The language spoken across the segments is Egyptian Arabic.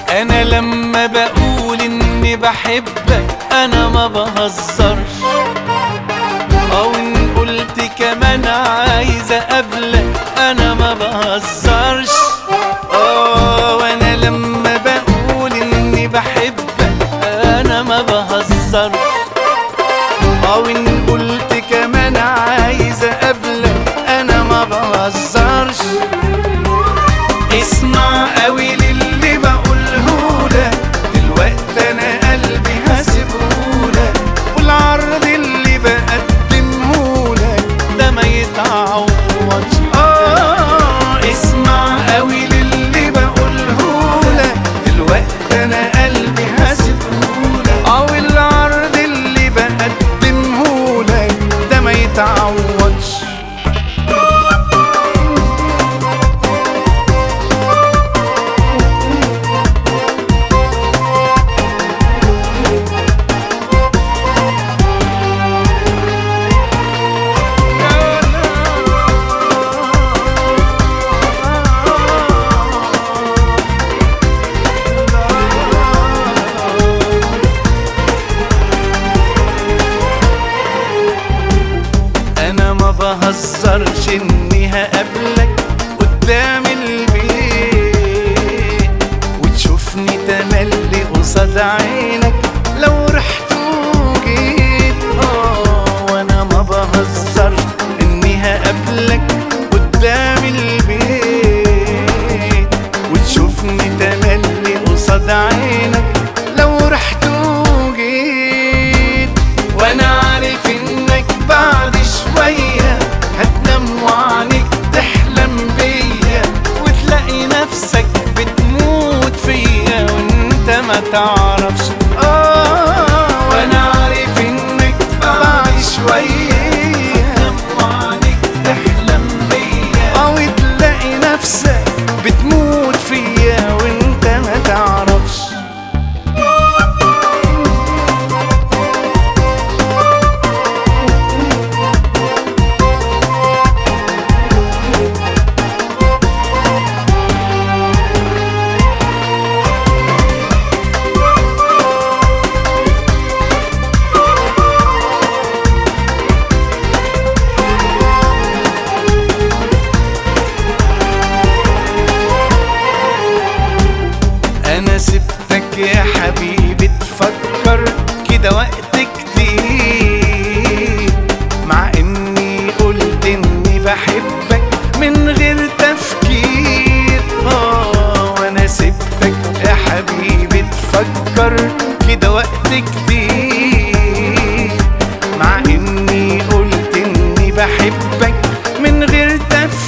انا لما بقول اني بحبك انا ما بهزرش او ان قلت كمان عايز اقابلك انا ما بهزرش اه وانا لما بقول اني بحبك انا ما بهزرش او ان قلت كمان عايز اقابلك انا ما بهزرش اسمع قوي للي بقولهولك دلوقتي انا قلبي هسيبهولك والعرض اللي بقدمهولك ده ما يتعوضش اه اسمع قوي للي بقولهولك دلوقتي انا قلبي هسيبهولك اه والعرض اللي بقدمهولك ده ما يتعوضش انا ما بهزرش اني هقابلك قدام البيت وتشوفني تملي قصاد عينك لو رحت وجيت اه وانا ما بهزرش اني هقابلك قدام البيت وتشوفني تملي قصاد عينك لو رحت وجيت وانا عارف انك بعد شوية هتنام وعنك تحلم بيا وتلاقي نفسك بتموت فيا وانت ما تعرفش اه وانا عارف انك بعد شوية هتنام وعنك تحلم بيا اه وتلاقي نفسك بتموت فيا وانت ما تعرفش انا سبتك يا حبيبي تفكر كده وقت كتير مع اني قلت اني بحبك من غير تفكير اه وانا سبتك يا حبيبي تفكر كده وقت كتير مع اني قلت اني بحبك من غير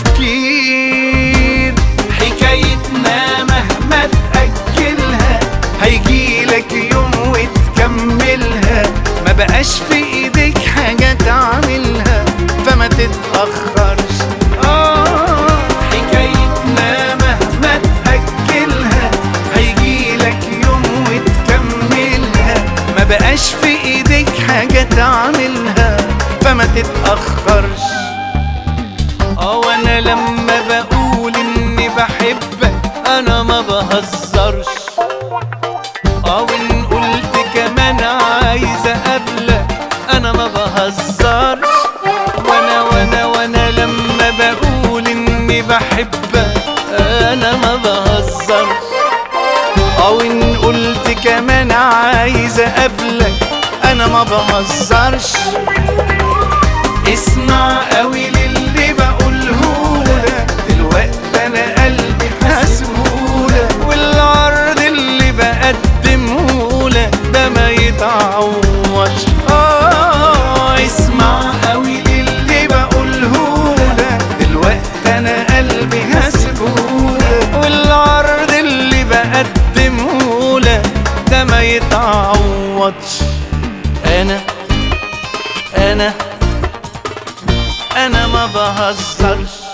تفكير حكايتنا مهما تأجلها هيجيلك يوم وتكملها ما بقاش في ايديك حاجة تعملها فما تتأخرش آه حكايتنا مهما تأجلها هيجيلك يوم وتكملها ما بقاش في ايديك حاجة تعملها فما تتأخرش اه وانا لما بقول اني بحبك انا ما بهزرش اه وان قلت كمان عايز اقابلك انا ما بهزرش وانا وانا وانا لما بقول اني بحبك انا ما بهزرش او ان قلت كمان عايز اقابلك انا ما بهزرش اسمع قوي للي بقولهولك دلوقتي انا قلبي حاسبهولك والعرض اللي بقدمهولك ده ما يتعوضش اه اسمع قوي للي بقولهولك دلوقتي انا قلبي حاسبهولك والعرض اللي بقدمهولك ده ما يتعوضش انا انا انا ما بهزرش